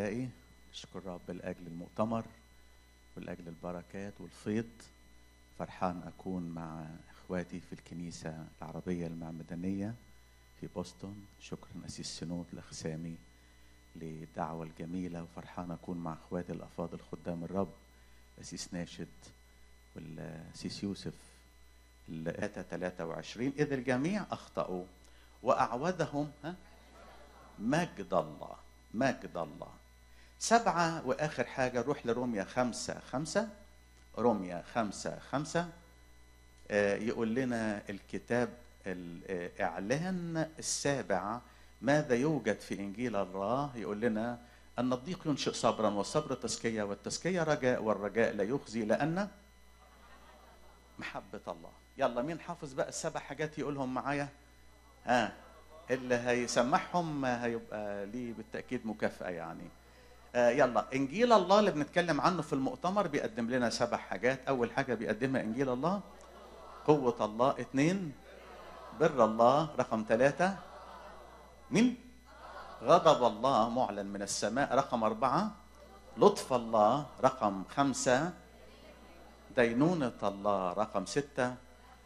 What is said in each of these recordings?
احبائي نشكر رب لاجل المؤتمر ولاجل البركات والفيض فرحان اكون مع اخواتي في الكنيسه العربيه المعمدانيه في بوسطن شكرا اسيس سنود الاخ سامي للدعوه الجميله وفرحان اكون مع اخواتي الافاضل خدام الرب اسيس ناشد والاسيس يوسف الآتة 23 إذ الجميع أخطأوا وأعوذهم ها مجد الله مجد الله سبعة وآخر حاجة روح لروميا خمسة خمسة روميا خمسة خمسة آه، يقول لنا الكتاب الإعلان السابع ماذا يوجد في إنجيل الله يقول لنا أن الضيق ينشئ صبرا والصبر تزكية والتزكية رجاء والرجاء لا يخزي لأن محبة الله يلا مين حافظ بقى السبع حاجات يقولهم معايا ها اللي هيسمعهم هيبقى ليه بالتأكيد مكافأة يعني آه يلا إنجيل الله اللي بنتكلم عنه في المؤتمر بيقدم لنا سبع حاجات أول حاجة بيقدمها إنجيل الله قوة الله اثنين بر الله رقم ثلاثة مين غضب الله معلن من السماء رقم أربعة لطف الله رقم خمسة دينونة الله رقم ستة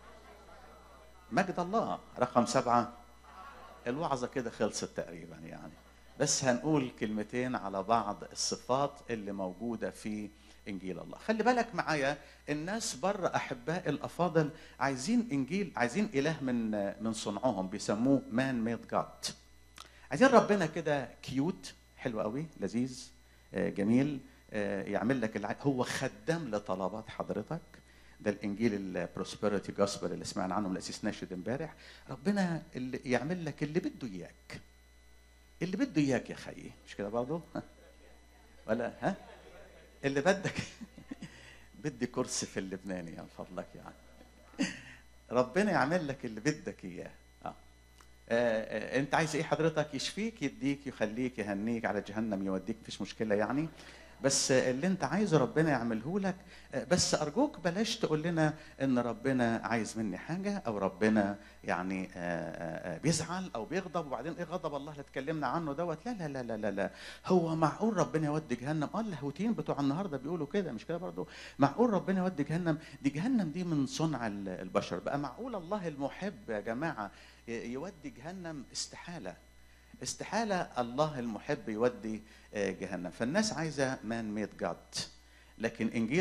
مجد الله رقم سبعة الوعظة كده خلصت تقريبا يعني بس هنقول كلمتين على بعض الصفات اللي موجودة في إنجيل الله خلي بالك معايا الناس بره أحباء الأفاضل عايزين إنجيل عايزين إله من من صنعهم بيسموه مان ميد جاد عايزين ربنا كده كيوت حلو قوي لذيذ آه، جميل آه، يعمل لك الع... هو خدام لطلبات حضرتك ده الانجيل البروسبرتي جاسبل اللي سمعنا عنه من الاسيس ناشد امبارح ربنا اللي يعمل لك اللي بده اياك اللي بده اياك يا خيي مش كده برضه ولا ها اللي بدك بدي كرسي في اللبناني من فضلك يعني ربنا يعمل لك اللي بدك اياه آه. آه، آه، انت عايز ايه حضرتك يشفيك يديك يخليك يهنيك على جهنم يوديك مفيش مشكله يعني بس اللي انت عايزه ربنا يعمله لك بس ارجوك بلاش تقول لنا ان ربنا عايز مني حاجه او ربنا يعني بيزعل او بيغضب وبعدين ايه غضب الله اللي اتكلمنا عنه دوت لا لا لا لا لا, لا. هو معقول ربنا يودي جهنم اه اللاهوتيين بتوع النهارده بيقولوا كده مش كده برضه معقول ربنا يودي جهنم دي جهنم دي من صنع البشر بقى معقول الله المحب يا جماعه يودي جهنم استحاله استحالة الله المحب يودي جهنم فالناس عايزة مان ميد جاد لكن إنجيل